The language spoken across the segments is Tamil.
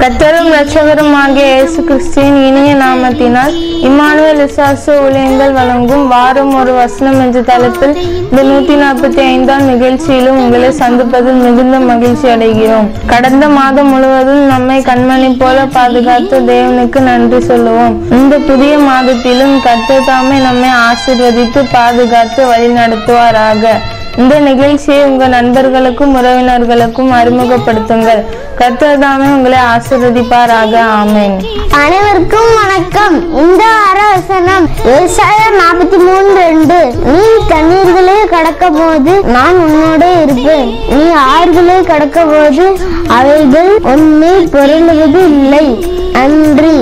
கத்தரும் இரட்சகரும் ஆகிய இயேசு கிறிஸ்துவின் இனிய நாமத்தினால் இம்மானுவேல் விசுவாச ஊழியங்கள் வழங்கும் வாரம் ஒரு வசனம் என்ற தலைப்பில் இந்த நூத்தி நாற்பத்தி ஐந்தாம் நிகழ்ச்சியிலும் உங்களை சந்திப்பதில் மிகுந்த மகிழ்ச்சி அடைகிறோம் கடந்த மாதம் முழுவதும் நம்மை கண்மணி போல பாதுகாத்த தேவனுக்கு நன்றி சொல்லுவோம் இந்த புதிய மாதத்திலும் கர்த்தர் தாமே நம்மை ஆசீர்வதித்து பாதுகாத்து வழி நடத்துவாராக இந்த நிகழ்ச்சியை உங்க நண்பர்களுக்கும் உறவினர்களுக்கும் அறிமுகப்படுத்துங்கள் கர்த்தர் தாமே உங்களை ஆசீர்வதிப்பாராக ஆமென் அனைவருக்கும் வணக்கம் இந்த வார வசனம் ஏசாயா நாற்பத்தி மூணு ரெண்டு நீ தண்ணீர்களே கடக்க போது நான் உன்னோட இருப்பேன் நீ ஆறுகளே கடக்க போது அவைகள் உன்னை பொருளுவது இல்லை அன்றி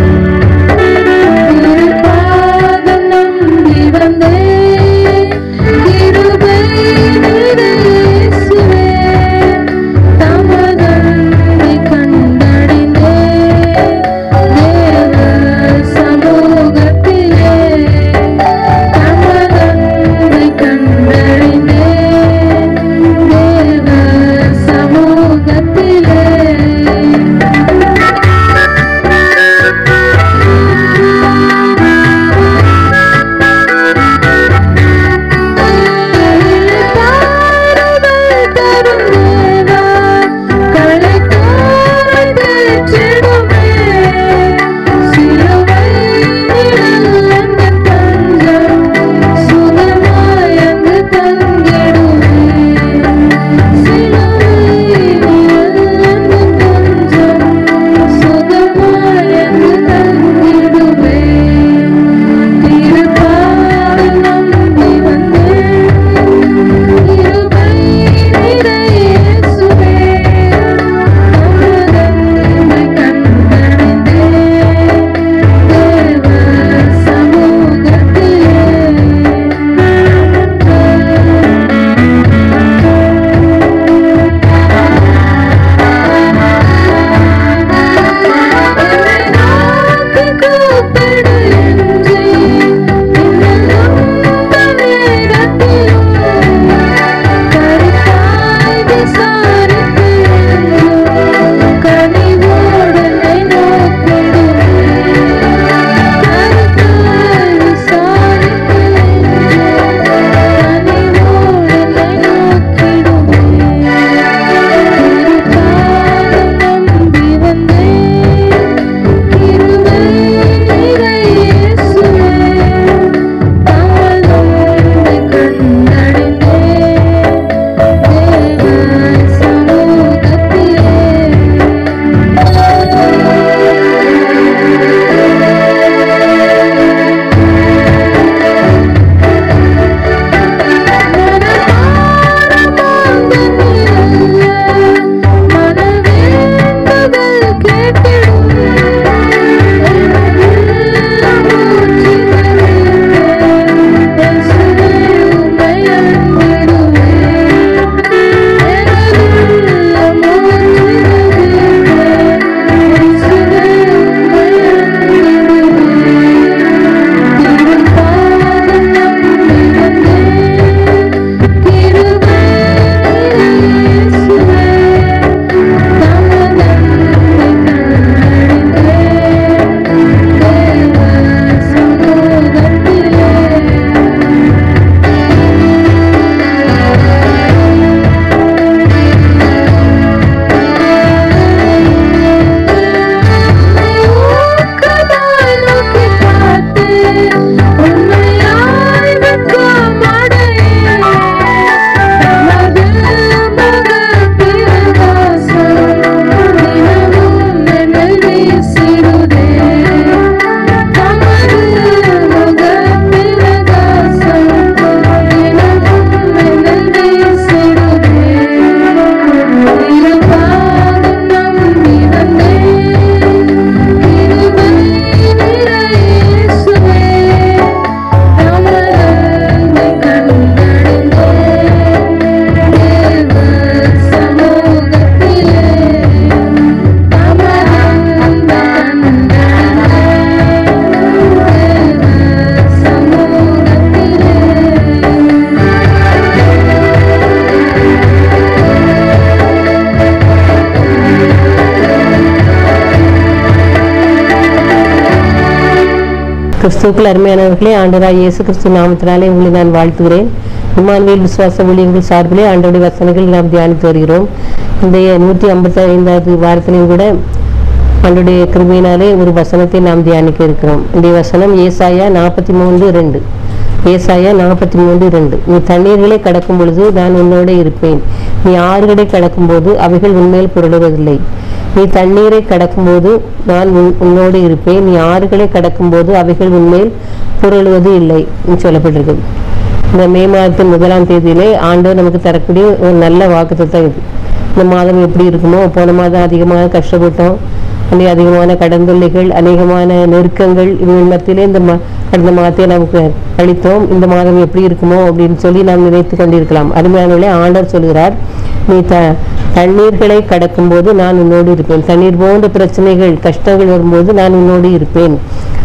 பாதம் நம்பி வந்தேன் கிறிஸ்துக்கள் அருமையானவர்களே ஆண்டவராய் இயேசு கிறிஸ்து நாமத்தினாலே உங்களை நான் வாழ்த்துகிறேன் இம்மானுவேல் விசுவாச ஊழியர்கள் சார்பிலே ஆண்டவருடைய வசனங்கள் நாம் தியானித்து வருகிறோம் இன்றைய நூற்றி ஐம்பத்தி ஐந்தாவது வாரத்திலையும் கூட ஆண்டுடைய கிருபையினாலே ஒரு வசனத்தை நாம் தியானிக்க இருக்கிறோம் இந்த வசனம் ஏசாயா நாற்பத்தி மூன்று ரெண்டு ஏசாயா நாற்பத்தி மூன்று ரெண்டு நீ தண்ணீர்களை கடக்கும் பொழுது நான் உன்னோட இருப்பேன் நீ ஆறுகளை கடக்கும்போது அவைகள் உன்மேல் புரளுவதில்லை நீ தண்ணீரை கடக்கும்போது நான் உன்- உன்னோடு இருப்பேன் நீ ஆறுகளை கடக்கும்போது அவைகள் உன்மேல் புரளுவது இல்லை என்று சொல்லப்பட்டிருக்கு இந்த மே மாதத்தின் முதலாம் தேதியிலே ஆண்டவர் நமக்கு தரக்கூடிய ஒரு நல்ல வாக்குத்தத்தம் இது இந்த மாதம் எப்படி இருக்குமோ போன மாதம் அதிகமாக கஷ்டப்பட்டோம் அன்றைய அதிகமான கடன் தொல்லைகள் அநேகமான நெருக்கங்கள் இவங்க மத்தியிலே இந்த மா கடந்த மாதத்தை நமக்கு அளித்தோம் இந்த மாதம் எப்படி இருக்குமோ அப்படின்னு சொல்லி நாம் நினைத்து கொண்டிருக்கலாம் அருமையானவர்களே ஆண்டவர் சொல்கிறார் நீ த தண்ணீர்களை கடக்கும்போது நான் உன்னோடு இருப்பேன் தண்ணீர் போன்ற பிரச்சனைகள் கஷ்டங்கள் வரும்போது நான் உன்னோடு இருப்பேன்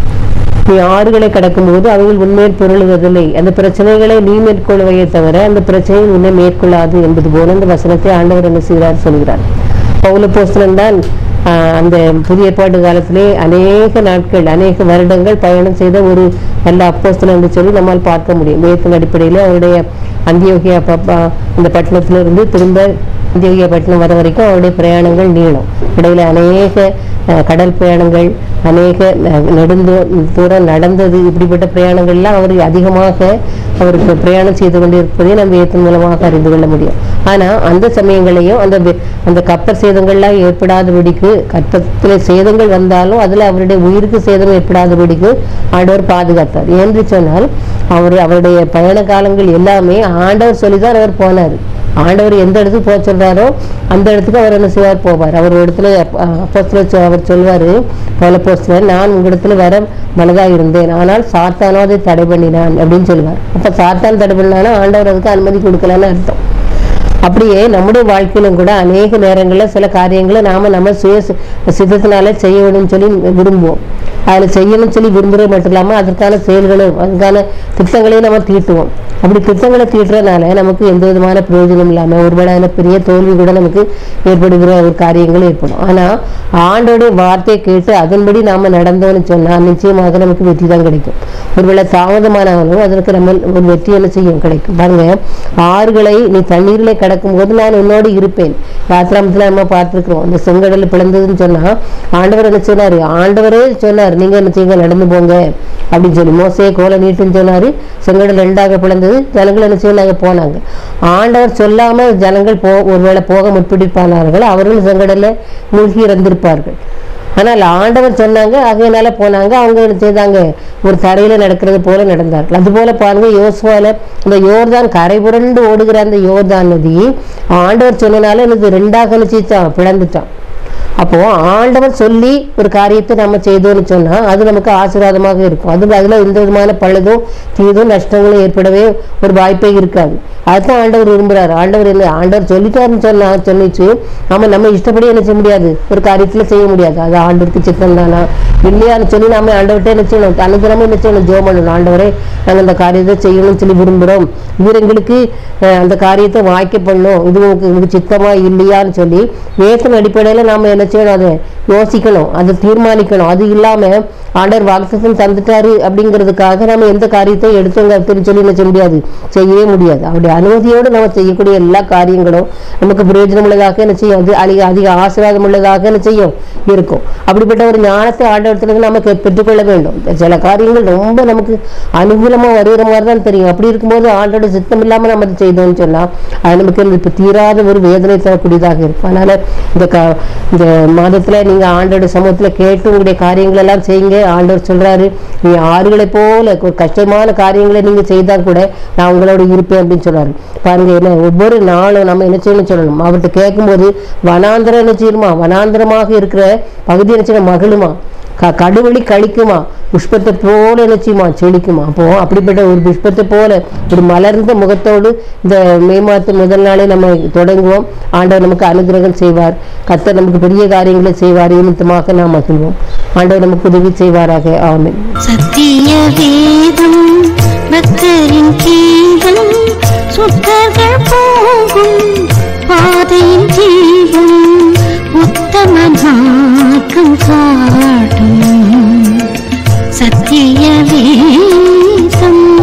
நீ ஆறுகளை கடக்கும்போது அவைகள் உண்மையில் புரளுவதில்லை அந்த பிரச்சனைகளை நீ மேற்கொள்வையே தவிர அந்த பிரச்சனை உன்னை மேற்கொள்ளாது என்பது போல அந்த வசனத்தை ஆண்டவர் என்ன செய்கிறார் சொல்கிறார் பவுல போஸ்தலன் தான் ஆஹ், அந்த புதிய ஏற்பாட்டு காலத்திலே அநேக நாட்கள் அநேக வருடங்கள் பயணம் செய்த ஒரு நல்ல அப்போஸ்தலன் என்று சொல்லி நம்மால் பார்க்க முடியும் வேதத்தின் அடிப்படையில் அவருடைய அந்தியோகியா பப்பா இந்த பட்டணத்திலிருந்து திரும்ப அந்தியோகியா பட்டணம் வர வரைக்கும் அவருடைய பிரயாணங்கள் நீளும் இடையில அநேக அஹ், கடல் பிரயாணங்கள் அநேக ந- நெடுந்தூ தூரம் நடந்தது இப்படிப்பட்ட பிரயாணங்கள்லாம் அவர் அதிகமாக அவருக்கு பிரயாணம் செய்து கொண்டிருப்பதை நம்ம வேதத்தின் மூலமாக அறிந்து கொள்ள முடியும் ஆனா அந்த சமயங்களையும் அந்த வே- அந்த கப்பல் சேதங்கள்லாம் ஏற்படாதபடிக்கு கப்பத்தில் சேதங்கள் வந்தாலும் அதுல அவருடைய உயிருக்கு சேதம் ஏற்படாதபடிக்கு ஆண்டவர் பாதுகாத்தார் என்று சொன்னால் அவர் அவருடைய பயண காலங்கள் எல்லாமே ஆண்டவர் சொல்லிதான் அவர் போனார் ஆண்டவர் எந்த இடத்துக்கு போக சொல்றாரோ அந்த இடத்துக்கு அவர் என்ன செய்வார் போவார் அவர் ஒரு இடத்துல அப்போஸ்தலர் அவர் சொல்வாரு பல போஸ்டர் நான் உங்களிடத்துல வர மனதா இருந்தேன் ஆனால் சாத்தானோ அதை தடை பண்ணினான் அப்படின்னு சொல்லுவார் அப்ப சாத்தான் தடை பண்ணானா ஆண்டவர் அதுக்கு அனுமதி கொடுக்கலன்னு அர்த்தம் அப்படியே நம்முடைய வாழ்க்கையிலும் கூட அநேக நேரங்கள்ல சில காரியங்களை நாம நம்ம சுய சி- சித்தத்தினால செய்யணும்னு சொல்லி விரும்புவோம் அதுல செய்யணும்னு சொல்லி விரும்புறது மட்டும் இல்லாம அதற்கான செயல்களும் அதுக்கான திட்டங்களையும் நம்ம தீட்டுவோம் அப்படி திட்டங்களை தீட்டுறதுனால நமக்கு எந்த விதமான பிரயோஜனம் இல்லாம ஒருவேளை பெரிய தோல்வி கூட நமக்கு ஏற்படுகிற ஒரு காரியங்கள் ஏற்படும் ஆனா ஆண்டோடைய வார்த்தையை கேட்டு அதன்படி நாம நடந்தோம்னு சொன்னா நிச்சயமாக நமக்கு வெற்றி தான் கிடைக்கும் ஒருவேளை தாமதமானாலும் அதற்கு நம்ம ஒரு வெற்றி என்ன செய்யும் கிடைக்கும் பாருங்க ஆறுகளை நீ தண்ணீரிலே கடக்கும் போது நான் உன்னோடு இருப்பேன் யாத்திராமத்துல நம்ம பார்த்திருக்கிறோம் அந்த செங்கடல் பிளந்ததுன்னு சொன்னா ஆண்டவர் என்ன சொன்னாரு ஆண்டவரே சொன்னார் நீங்க என்ன செய்யுங்க நடந்து போங்க அப்படின்னு சொல்லி மோசையை கோல நீட்டுன்னு சொன்னாரு செங்கடல் ரெண்டாக பிளந்தது ஜனங்கள் என்ன செய்யலாங்க போனாங்க ஆண்டவர் சொல்லாம ஜனங்கள் போ ஒருவேளை போக முற்படிப்பானார்கள் அவர்கள் செங்கடல்ல மூழ்கி இறந்திருப்பார்கள் ஆனால் ஆண்டவர் சொன்னாங்க அதனால போனாங்க அவங்க என்ன செய்தாங்க ஒரு தரையில நடக்கிறது போல நடந்தார்கள் அது போல பாருங்க யோசுவால இந்த யோர்தான் கரை புரண்டு ஓடுகிற அந்த யோர்தான் நதி ஆண்டவர் சொன்னனால எனக்கு ரெண்டாக நிச்சயிச்சான் பிளந்துட்டான் அப்போ ஆண்டவர் சொல்லி ஒரு காரியத்தை நம்ம செய்தோம்னு சொன்னா அது நமக்கு ஆசீர்வாதமாக இருக்கும் அது அதுல எந்த விதமான பழுதும் தீதும் நஷ்டங்களும் ஏற்படவே ஒரு வாய்ப்பே இருக்காது அதுதான் ஆண்டவர் விரும்புறாரு ஆண்டவர் என்ன ஆண்டவர் சொல்லிட்டாருன்னு சொன்னா சொல்லிச்சு நம்ம நம்ம இஷ்டப்படி என்ன செய்ய முடியாது ஒரு காரியத்துல செய்ய முடியாது அது ஆண்டவருக்கு சித்தம் தானா இல்லையான்னு சொல்லி நாம ஆண்டவர்கிட்ட என்ன செய்யணும் அனுகிரமும் என்ன செய்யணும் ஜோம் பண்ணணும் ஆண்டவரே நாங்கள் அந்த காரியத்தை செய்யணும்னு சொல்லி விரும்புகிறோம் இவர் எங்களுக்கு அஹ், அந்த காரியத்தை வாய்க்க பண்ணணும் இது உங்களுக்கு உங்களுக்கு சித்தமா இல்லையான்னு சொல்லி வேதத்தின் அடிப்படையில நாம என்ன செய்யணும் அதை யோசிக்கணும் அதை தீர்மானிக்கணும் அது இல்லாம ஆண்டவர் வாக்குத்தம் தந்துட்டாரு அப்படிங்கிறதுக்காக நம்ம எந்த காரியத்தை எடுத்தோங்க அப்படின்னு சொல்லி என்ன செய்ய முடியாது செய்யவே முடியாது அவருடைய அனுமதியோடு நம்ம செய்யக்கூடிய எல்லா காரியங்களும் நமக்கு பிரயோஜனம் உள்ளதாக என்ன செய்யும் அது அதிக அதிக ஆசீர்வாதம் உள்ளதாக என்ன செய்யும் இருக்கும் அப்படிப்பட்ட ஒரு ஞானத்தை ஆண்டவரத்திலிருந்து நம்ம கே- பெற்றுக்கொள்ள வேண்டும் சில காரியங்கள் ரொம்ப நமக்கு அனுகூலமா வருகிற மாதிரி தான் தெரியும் அப்படி இருக்கும்போது ஆண்டோட சித்தம் இல்லாம நம்ம அதை செய்தோம்னு சொன்னா அது நமக்கு இப்ப தீராத ஒரு வேதனை தரக்கூடியதாக இருக்கும் அதனால இந்த க இந்த மாதத்துல நீங்க ஆண்டோட சமூகத்துல கேட்டு உங்களுடைய காரியங்கள் எல்லாம் செய்யுங்க ஆண்டவர் சொல்றாரு நீ ஆறுகளை போல ஒரு கஷ்டமான காரியங்களை நீங்க செய்தா கூட நான் உங்களோட இருப்பேன் அப்படின்னு சொல்றாரு பாருங்க என்ன ஒவ்வொரு நாளும் நம்ம என்ன செய்யணும்னு சொல்லணும் அவர்கிட்ட கேட்கும்போது வனாந்திரம் என்ன செய்யணுமா வனாந்திரமாக இருக்கிற பகுதி என்ன செய்யணும் மகிழுமா க கடுவெளி கழிக்குமா புஷ்பத்தை போல நிச்சயமா செழிக்குமா அப்போ அப்படிப்பட்ட ஒரு புஷ்பத்தை போல ஒரு மலர்ந்த முகத்தோடு இந்த மே மாதத்து முதல் நாளே நம்ம தொடங்குவோம் ஆண்டவர் நமக்கு அனுகிரகம் செய்வார் கர்த்தர் நமக்கு பெரிய காரியங்களை செய்வார் நிமித்தமாக நாம் மகிழ்வோம் ஆண்டவர் நமக்கு உதவி செய்வாராக ஆமென் சத்திய வேதம் பக்தரின் கீதம் சுத்தர்கள்